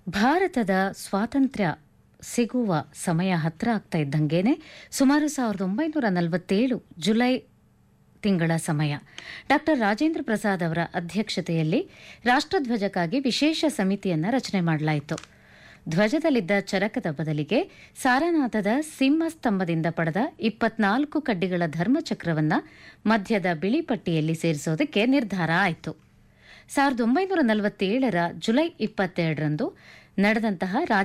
ಭಾರತದ ಸ್ವಾತಂತ್ರ್ಯ ಸಿಗುವ ಸಮಯ ಹತ್ರ ಆಗ್ತಾ ಇದ್ದಂಗೆನೆ ಸುಮಾರು ಸಾವಿರದ ಒಂಬೈನೂರ ನಲವತ್ತೇಳು ಜುಲೈ ತಿಂಗಳ ಸಮಯ ಡಾಕ್ಟರ್ ರಾಜೇಂದ್ರ ಪ್ರಸಾದ್ ಅವರ ಅಧ್ಯಕ್ಷತೆಯಲ್ಲಿ ರಾಷ್ಟ್ರಧ್ವಜಕ್ಕಾಗಿ ವಿಶೇಷ ಸಮಿತಿಯನ್ನು ರಚನೆ ಮಾಡಲಾಯಿತು ಧ್ವಜದಲ್ಲಿದ್ದ ಚರಕದ ಬದಲಿಗೆ ಸಾರನಾಥದ ಸಿಂಹಸ್ತಂಭದಿಂದ ಪಡೆದ ಇಪ್ಪತ್ನಾಲ್ಕು ಕಡ್ಡಿಗಳ ಧರ್ಮಚಕ್ರವನ್ನ ಮಧ್ಯದ ಬಿಳಿ ಪಟ್ಟಿಯಲ್ಲಿ ಸೇರಿಸೋದಕ್ಕೆ ನಿರ್ಧಾರ ಆಯಿತು ಸಾವಿರದ ಒಂಬೈನೂರ ನಲವತ್ತೇಳರ ಜುಲೈ ಇಪ್ಪತ್ತೆರಡರಂದು ನಡೆದಂತಹ